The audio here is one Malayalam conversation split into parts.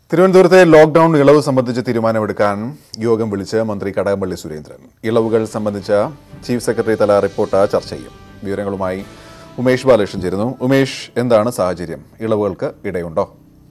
തിരുവനന്തപുരത്തെ ലോക്ഡൌൺ ഇളവ് സംബന്ധിച്ച് തീരുമാനമെടുക്കാൻ യോഗം വിളിച്ച് മന്ത്രി കടകംപള്ളി സുരേന്ദ്രൻ ഇളവുകൾ സംബന്ധിച്ച ചീഫ് സെക്രട്ടറി തല റിപ്പോർട്ട് ചർച്ച ചെയ്യും വിവരങ്ങളുമായി ഉമേഷ് ബാലകൃഷ്ണൻ ചേരുന്നു ഉമേഷ് എന്താണ് സാഹചര്യം ഇളവുകൾക്ക് ഇടയുണ്ടോ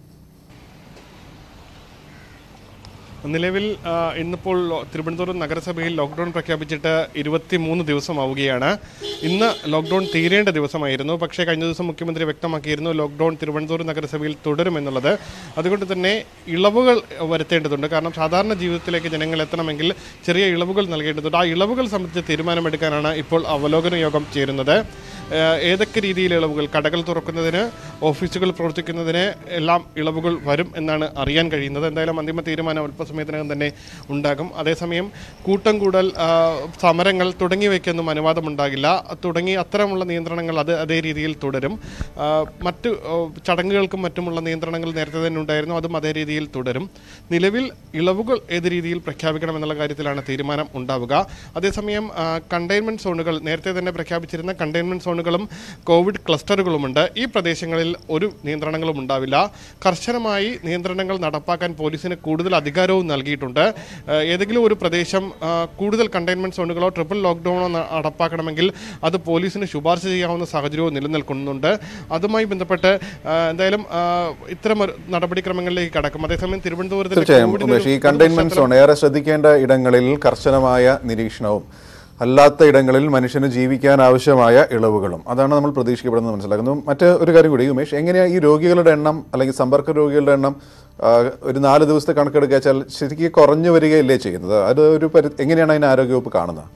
നിലവിൽ ആ, ഇന്നിപ്പോൾ ലോ- തിരുവനന്തപുരം നഗരസഭയിൽ ലോക്ക്ഡൗൺ പ്രഖ്യാപിച്ചിട്ട് ഇരുപത്തി മൂന്ന് ദിവസമാവുകയാണ് ഇന്ന് ലോക്ക്ഡൗൺ തീരേണ്ട ദിവസമായിരുന്നു പക്ഷേ കഴിഞ്ഞ ദിവസം മുഖ്യമന്ത്രി വ്യക്തമാക്കിയിരുന്നു ലോക്ക്ഡൗൺ തിരുവനന്തപുരം നഗരസഭയിൽ തുടരുമെന്നുള്ളത് അതുകൊണ്ട് തന്നെ ഇളവുകൾ വരുത്തേണ്ടതുണ്ട് കാരണം സാധാരണ ജീവിതത്തിലേക്ക് ജനങ്ങൾ എത്തണമെങ്കിൽ ചെറിയ ഇളവുകൾ നൽകേണ്ടതുണ്ട് ആ ഇളവുകൾ സംബന്ധിച്ച് തീരുമാനമെടുക്കാനാണ് ഇപ്പോൾ അവലോകന യോഗം ചേരുന്നത് ഏഹ് ഏതൊക്കെ രീതിയിൽ ഇളവുകൾ കടകൾ തുറക്കുന്നതിന് ഓഫീസുകൾ പ്രവർത്തിക്കുന്നതിന് എല്ലാം ഇളവുകൾ വരും എന്നാണ് അറിയാൻ കഴിയുന്നത് എന്തായാലും അന്തിമ തീരുമാനം അല്പസമയത്തിനകം തന്നെ ഉണ്ടാകും അതേസമയം കൂട്ടം കൂടൽ ആ, സമരങ്ങൾ തുടങ്ങിയവയ്ക്കൊന്നും അനുവാദമുണ്ടാകില്ല തുടങ്ങി അത്തരമുള്ള നിയന്ത്രണങ്ങൾ അത് അതേ രീതിയിൽ തുടരും ആ, മറ്റ് ഓ, ചടങ്ങുകൾക്കും മറ്റുമുള്ള നിയന്ത്രണങ്ങൾ നേരത്തെ തന്നെ ഉണ്ടായിരുന്നു അതും അതേ രീതിയിൽ തുടരും നിലവിൽ ഇളവുകൾ ഏത് രീതിയിൽ പ്രഖ്യാപിക്കണം എന്നുള്ള കാര്യത്തിലാണ് തീരുമാനം ഉണ്ടാവുക അതേസമയം കണ്ടെയ്ൻമെന്റ് സോണുകൾ നേരത്തെ തന്നെ പ്രഖ്യാപിച്ചിരുന്ന കണ്ടെയ്ൻമെന്റ് സോണുകളും കോവിഡ് ക്ലസ്റ്ററുകളുമുണ്ട് ഈ പ്രദേശങ്ങളിൽ ഒരു നിയന്ത്രണങ്ങളും ഉണ്ടാവില്ല കർശനമായി നിയന്ത്രണങ്ങൾ നടപ്പാക്കാൻ പോലീസിന് കൂടുതൽ അധികാരവും നൽകിയിട്ടുണ്ട് ആ, ഏതെങ്കിലും ഒരു പ്രദേശം ആ, കൂടുതൽ കണ്ടെയ്ൻമെന്റ് സോണുകളോ ട്രിപ്പിൾ ലോക്ക്ഡൌണോ ന- നടപ്പാക്കണമെങ്കിൽ അത് പോലീസിന് ശുപാർശ ചെയ്യാവുന്ന സാഹചര്യവും നിലനിൽക്കുന്നുണ്ട് അതുമായി ബന്ധപ്പെട്ട് ആ, എന്തായാലും ആ, ഇത്തരം ഒരു നടപടിക്രമങ്ങളിലേക്ക് കടക്കും അതേസമയം തിരുവനന്തപുരത്ത് തീർച്ചയായും ഉമേഷ് ഈ കണ്ടെയ്ൻമെന്റ് സോൺ ഏറെ ശ്രദ്ധിക്കേണ്ട ഇടങ്ങളിൽ കർശനമായ നിരീക്ഷണവും അല്ലാത്ത ഇടങ്ങളിൽ മനുഷ്യന് ജീവിക്കാൻ ആവശ്യമായ ഇളവുകളും അതാണ് നമ്മൾ പ്രതീക്ഷിക്കപ്പെടുന്നത് മനസ്സിലാക്കുന്നു മറ്റ് ഒരു കാര്യം കൂടി ഉമേഷ് എങ്ങനെയാണ് ഈ രോഗികളുടെ എണ്ണം അല്ലെങ്കിൽ സമ്പർക്ക രോഗികളുടെ എണ്ണം ആ, ഒരു നാല് ദിവസത്തെ കണക്കെടുക്കുക വെച്ചാൽ ശരിക്കും കുറഞ്ഞു വരികയല്ലേ ചെയ്യുന്നത് അത് ഒരു പരി എങ്ങനെയാണ് അതിന് ആരോഗ്യവകുപ്പ് കാണുന്നത്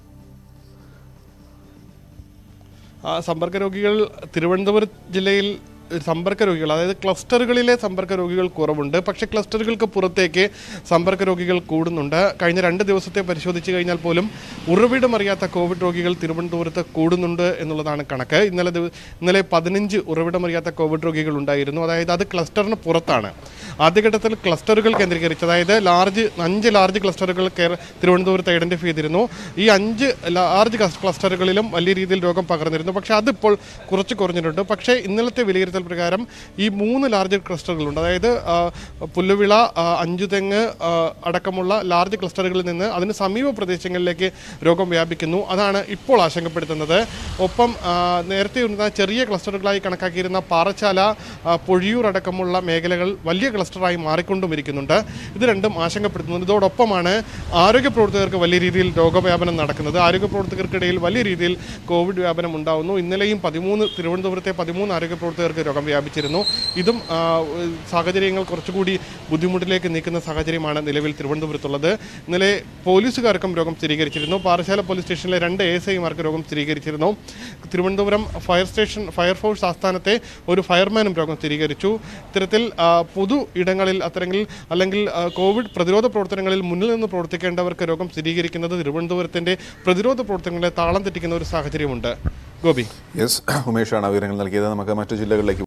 ആ സമ്പർക്ക രോഗികൾ തിരുവനന്തപുരം ജില്ലയിൽ സമ്പർക്ക രോഗികൾ അതായത് ക്ലസ്റ്ററുകളിലെ സമ്പർക്ക രോഗികൾ കുറവുണ്ട് പക്ഷേ ക്ലസ്റ്ററുകൾക്ക് പുറത്തേക്ക് സമ്പർക്ക രോഗികൾ കൂടുന്നുണ്ട് കഴിഞ്ഞ രണ്ട് ദിവസത്തെ പരിശോധിച്ച് കഴിഞ്ഞാൽ പോലും ഉറവിടമറിയാത്ത കോവിഡ് രോഗികൾ തിരുവനന്തപുരത്ത് കൂടുന്നുണ്ട് എന്നുള്ളതാണ് കണക്ക് ഇന്നലെ ദിവ- ഇന്നലെ പതിനഞ്ച് ഉറവിടമറിയാത്ത കോവിഡ് രോഗികൾ ഉണ്ടായിരുന്നു അതായത് അത് ക്ലസ്റ്ററിന് പുറത്താണ് ആദ്യഘട്ടത്തിൽ ക്ലസ്റ്ററുകൾ കേന്ദ്രീകരിച്ച് അതായത് ലാർജ് അഞ്ച് ലാർജ് ക്ലസ്റ്ററുകൾ കേര- തിരുവനന്തപുരത്ത് ഐഡന്റിഫൈ ചെയ്തിരുന്നു ഈ അഞ്ച് ലാർജ് ക്ലസ്- ക്ലസ്റ്ററുകളിലും വലിയ രീതിയിൽ രോഗം പകർന്നിരുന്നു പക്ഷേ അതിപ്പോൾ കുറച്ച് കുറഞ്ഞിട്ടുണ്ട് പക്ഷേ ഇന്നലത്തെ വിലയിരുത്തൽ പ്രകാരം ഈ മൂന്ന് ലാർജ് ക്ലസ്റ്ററുകളുണ്ട് അതായത് ആ, പുല്ലുവിള ആ, അഞ്ചുതെങ്ങ് ആ, അടക്കമുള്ള ലാർജ് ക്ലസ്റ്ററുകളിൽ നിന്ന് അതിന് സമീപ പ്രദേശങ്ങളിലേക്ക് രോഗം വ്യാപിക്കുന്നു അതാണ് ഇപ്പോൾ ആശങ്കപ്പെടുത്തുന്നത് ഒപ്പം ആ, നേരത്തെ ഇരുന്ന ചെറിയ ക്ലസ്റ്ററുകളായി കണക്കാക്കിയിരുന്ന പാറച്ചാല ആ, പൊഴിയൂർ അടക്കമുള്ള മേഖലകൾ വലിയ ക്ലസ്റ്ററായി മാറിക്കൊണ്ടും ഇരിക്കുന്നുണ്ട് ഇത് രണ്ടും ആശങ്കപ്പെടുത്തുന്നു ഇതോടൊപ്പമാണ് ആരോഗ്യ പ്രവർത്തകർക്ക് വലിയ രീതിയിൽ രോഗവ്യാപനം നടക്കുന്നത് ആരോഗ്യ പ്രവർത്തകർക്കിടയിൽ വലിയ രീതിയിൽ കോവിഡ് വ്യാപനം ഉണ്ടാവുന്നു ഇന്നലെയും പതിമൂന്ന് തിരുവനന്തപുരത്തെ പതിമൂന്ന് ആരോഗ്യ പ്രവർത്തകർക്ക് രോഗം വ്യാപിച്ചിരുന്നു ഇതും ആ, സാഹചര്യങ്ങൾ കുറച്ചുകൂടി ബുദ്ധിമുട്ടിലേക്ക് നീക്കുന്ന സാഹചര്യമാണ് നിലവിൽ തിരുവനന്തപുരത്തുള്ളത് ഇന്നലെ പോലീസുകാർക്കും രോഗം സ്ഥിരീകരിച്ചിരുന്നു പാറശാല പോലീസ് സ്റ്റേഷനിലെ രണ്ട് എസ് ഐമാർക്ക് രോഗം സ്ഥിരീകരിച്ചിരുന്നു തിരുവനന്തപുരം ഫയർ സ്റ്റേഷൻ ഫയർഫോഴ്സ് ആസ്ഥാനത്തെ ഒരു ഫയർമാനും രോഗം സ്ഥിരീകരിച്ചു ഇത്തരത്തിൽ ആ, പൊതു ഇടങ്ങളിൽ അത്തരങ്ങളിൽ അല്ലെങ്കിൽ ആ, കോവിഡ് പ്രതിരോധ പ്രവർത്തനങ്ങളിൽ മുന്നിൽ നിന്ന് പ്രവർത്തിക്കേണ്ടവർക്ക് രോഗം സ്ഥിരീകരിക്കുന്നത് തിരുവനന്തപുരത്തിന്റെ പ്രതിരോധ പ്രവർത്തനങ്ങളെ താളം തെറ്റിക്കുന്ന ഒരു സാഹചര്യമുണ്ട് ഗോപി യെസ് ഉമേഷാണ് വിവരങ്ങൾ നൽകിയത് നമുക്ക് മറ്റു ജില്ലകളിലേക്ക്